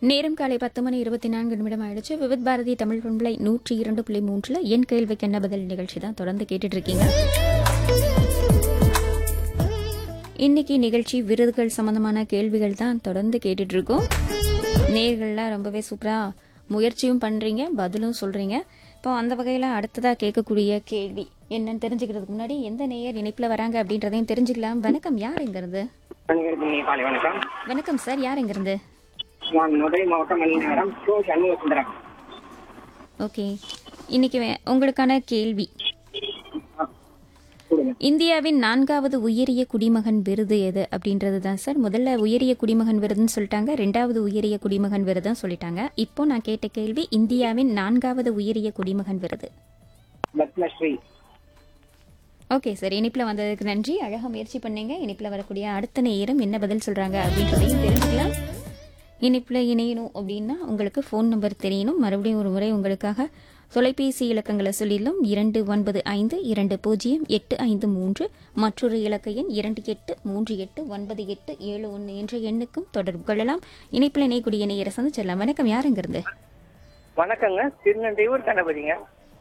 நேரம் காலை பத்து மணி இருபத்தி நான்கு நிமிடம் ஆயிடுச்சு விவித் பாரதி தமிழ் பண்பலை நூற்றி இரண்டு புள்ளி மூன்றுல என் கேள்விக்கு என்ன பதில் நிகழ்ச்சி தான் தொடர்ந்து கேட்டுட்டு இருக்கீங்க இன்னைக்கு நிகழ்ச்சி விருதுகள் சம்பந்தமான கேள்விகள் தான் தொடர்ந்து கேட்டுட்டு இருக்கோம் நேர்கள்லாம் ரொம்பவே சூப்பரா முயற்சியும் பண்றீங்க பதிலும் சொல்றீங்க இப்போ அந்த வகையில அடுத்ததா கேட்கக்கூடிய கேள்வி என்னன்னு தெரிஞ்சுக்கிறதுக்கு முன்னாடி எந்த நேயர் இணைப்புல வராங்க அப்படின்றதையும் தெரிஞ்சுக்கலாம் வணக்கம் யார் எங்க இருந்து அனைவருக்கும் இனிய காலை வணக்கம் வணக்கம் சார் யார் எங்க இருந்து நான் மதுரை மாவட்டம் மணிநகரம் கோ சண்முக சுந்தரம் ஓகே இன்னைக்கு வே- உங்களுக்கான கேள்வி கொடுங்க இந்தியாவின் நான்காவது உயரிய குடிமகன் விருது எது அப்படின்றது தான் சார் முதல்ல உயரிய குடிமகன் விருதுன்னு சொல்லிட்டாங்க ரெண்டாவது உயரிய குடிமகன் விருதுன்னு சொல்லிட்டாங்க இப்போ நான் கேட்ட கேள்வி இந்தியாவின் நான்காவது உயரிய குடிமகன் விருது பத்மஸ்ரீ ஓகே சார் இனிப்பில் வந்ததுக்கு நன்றி அழகாக முயற்சி பண்ணீங்க இனிப்பில் வரக்கூடிய அடுத்த நேரம் என்ன பதில் சொல்கிறாங்க அப்படின்றதையும் தெரிஞ்சுக்கலாம் இனிப்பில் இணையணும் அப்படின்னா உங்களுக்கு ஃபோன் நம்பர் தெரியணும் மறுபடியும் ஒரு முறை உங்களுக்காக தொலைபேசி இலக்கங்களை சொல்லிடலாம் இரண்டு ஒன்பது ஐந்து இரண்டு பூஜ்ஜியம் எட்டு ஐந்து மூன்று மற்றொரு இலக்க எண் இரண்டு எட்டு மூன்று எட்டு ஒன்பது எட்டு ஏழு ஒன்று என்ற எண்ணுக்கும் தொடர்பு கொள்ளலாம் இணைப்பில் இணையக்கூடிய நேர சந்திச்சிடலாம் வணக்கம் யாருங்கிறது வணக்கங்க திருநன்றையூர் கணபதிங்க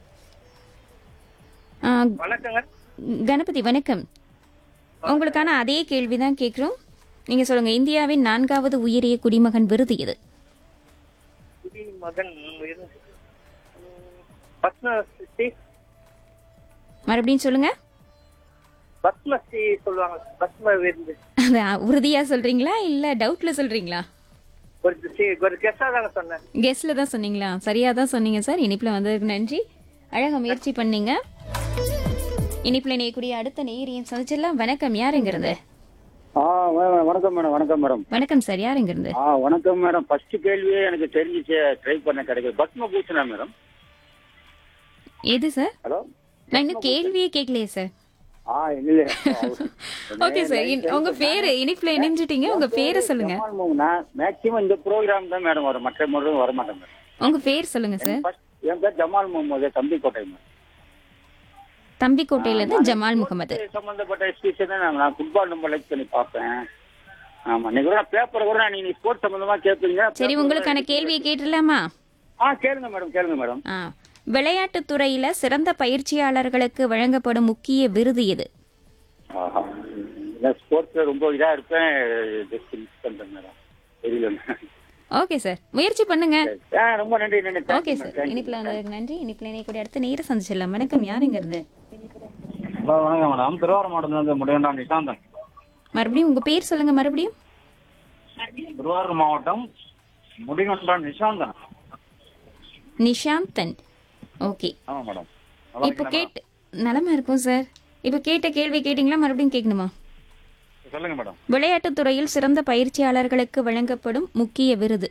ஆ, வணக்கங்க கணபதி வணக்கம் உங்களுக்கான அதே கேள்வி தான் கேட்குறோம் நீங்கள் சொல்லுங்கள் இந்தியாவின் நான்காவது உயரிய குடிமகன் விருது எது குடிமகன் இரு- ம், பத்மஸ்ரீ மறுபடியும் சொல்லுங்கள் பத்மஸ்ரீ சொல்லுவாங்க பத்ம விருந்து அது உறுதியாக சொல்கிறீங்களா இல்லை டவுட்டில் சொல்கிறீங்களா ஒரு சி- ஒரு கெஸ்டா தாங்க சொன்னேன் கெஸ்டில் தான் சொன்னீங்களா சரியாக தான் சொன்னீங்க சார் இனிப்பில் வந்ததுக்கு நன்றி அழகாக முயற்சி பண்ணீங்க இனிப்பில் இணையக்கூடிய அடுத்த நேரையும் சந்திச்சிடலாம் வணக்கம் யாருங்கிறது ஆ வ- வணக்கம் மேடம் வணக்கம் மேடம் வணக்கம் சார் யாருங்கிறது ஆ வணக்கம் மேடம் ஃபர்ஸ்ட் கேள்வியே எனக்கு தெரிஞ்சிச்சு ட்ரை பண்ண கிடைக்குது பத்மபூஷனா மேடம் எது சார் ஹலோ நான் இன்னும் கேள்வியே கேட்கலையே சார் ஆ இல்ல ஓகே சார் இன்- உங்க பேரு இனிப்புல இணைஞ்சிட்டீங்க உங்க பேரை சொல்லுங்க நான் மேக்சிமம் இந்த ப்ரோக்ராம் தான் மேடம் வரும் மற்ற முறை வர மாட்டேன் மேடம் உங்க பேர் சொல்லுங்க சார் First, என் பேர் ஜமால் முகமது தம்பிக்கோட்டை மேடம் தம்பிக்கோட்டையில இருந்து ஜமால் முகமது சம்பந்தப்பட்ட எஸ்பிசி தான் நான் நான் ஃபுட்பால் ரொம்ப லைக் பண்ணி பார்ப்பேன் ஆமா நீங்க கூட பேப்பர் கூட நான் நீங்க ஸ்போர்ட்ஸ் சம்பந்தமா கேட்பீங்க சரி உங்களுக்கான கேள்வியை கேட்டுடலாமா ஆ கேளுங்க மேடம் கேளுங்க மேடம் ஆ விளையாட்டுத் துறையில சிறந்த பயிற்சியாளர்களுக்கு வழங்கப்படும் முக்கிய விருது எது ஆஹா நான் ஸ்போர்ட்ஸ்ல ரொம்ப இதா இருப்பேன் ஜஸ்ட் மிஸ் பண்றேன் மேடம் தெரியல ஓகே சார் முயற்சி பண்ணுங்க ஆ ரொம்ப நன்றி நன்றி Thank okay you, sir madam. Thank you. இனிப்புல வந்ததுக்கு நன்றி இனிப்புல இணையக்கூடிய அடுத்த நேர சந்திச்சிடலாம் வணக்கம் யாருங்கிறது ஹலோ வணக்கம் மேடம் திருவாரூர் மாவட்டத்திலிருந்து முடிவண்டாம் நிஷாந்தன் மறுபடியும் உங்க பேர் சொல்லுங்க மறுபடியும் திருவாரூர் மாவட்டம் முடிவண்டாம் நிஷாந்தன் நிஷாந்தன் ஓகே ஆமா மேடம் நல்லா இப்போ இருக்கீங்களா கேட்டு நலமா இருக்கும் சார் இப்போ கேட்ட கேள்வி கேட்டிங்களா மறுபடியும் கேட்கணுமா மேடம்? சொல்லுங்க மேடம் விளையாட்டுத் துறையில் சிறந்த பயிற்சியாளர்களுக்கு வழங்கப்படும் முக்கிய விருது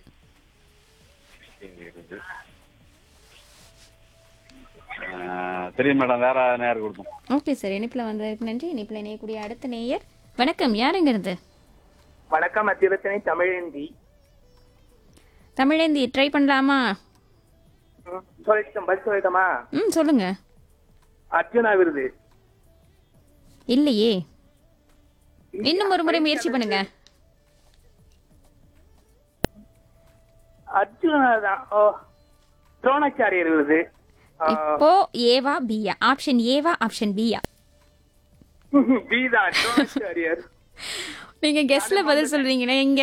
ஆ, தெரியும் மேடம் வேற நேரம் கொடுப்போம் ஓகே சார் இனிப்பில் வந்ததுக்கு நன்றி இனிப்பில் இணையக்கூடிய அடுத்த நேயர் வணக்கம் யாருங்கிறது வணக்கம் அத்தியரசனை தமிழேந்தி தமிழேந்தி ட்ரை பண்ணலாமா ம், சொல்லிட்டோம் பதில் சொல்லிட்டோமா ம் சொல்லுங்க அர்ஜுனா விருது இல்லையே இன்னும் ஒரு முறை முயற்சி பண்ணுங்க அர்ஜுனா தான் ஓ துரோணாச்சாரியர் விருது ஆ, இப்போ ஏவா பியா ஆப்ஷன் ஏவா ஆப்ஷன் பியா பீதா துரோணாச்சாரியர் நீங்க கெஸ்ட்ல பதில் சொல்றீங்கன்னா இங்க